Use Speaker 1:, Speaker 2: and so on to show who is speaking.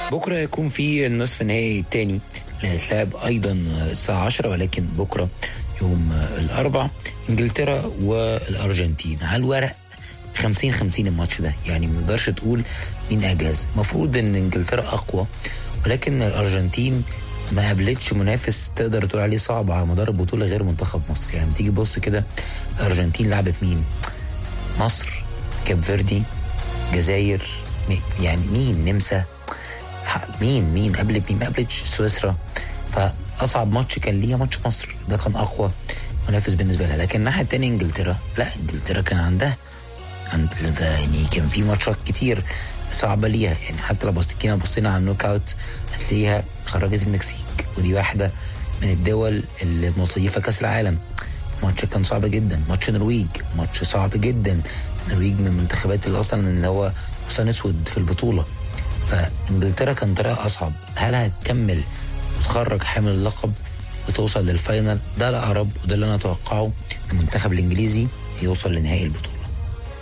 Speaker 1: بكره هيكون في النصف النهائي الثاني اللي هيتلعب ايضا الساعه 10 ولكن بكره يوم الاربع انجلترا والارجنتين على الورق 50 50 الماتش ده يعني ما نقدرش تقول مين اجهز المفروض ان انجلترا اقوى ولكن الارجنتين ما قابلتش منافس تقدر تقول عليه صعب على مدار البطوله غير منتخب مصر يعني تيجي تبص كده الارجنتين لعبت مين مصر كاب فيردي جزائر يعني مين نمسا مين مين قبل مين ما قابلتش سويسرا فاصعب ماتش كان ليها ماتش مصر ده كان اقوى منافس بالنسبه لها لكن الناحيه الثانيه انجلترا لا انجلترا كان عندها عند ده يعني كان في ماتشات كتير صعبه ليها يعني حتى لو بصينا بصينا على النوك اوت هتلاقيها خرجت المكسيك ودي واحده من الدول اللي مستضيفه كاس العالم ماتش كان صعب جدا ماتش النرويج ماتش صعب جدا النرويج من المنتخبات اللي اصلا اللي هو حصان اسود في البطوله فانجلترا كان طريقه اصعب هل هتكمل وتخرج حامل اللقب وتوصل للفاينل ده الاقرب وده اللي انا اتوقعه المنتخب الانجليزي يوصل لنهائي البطوله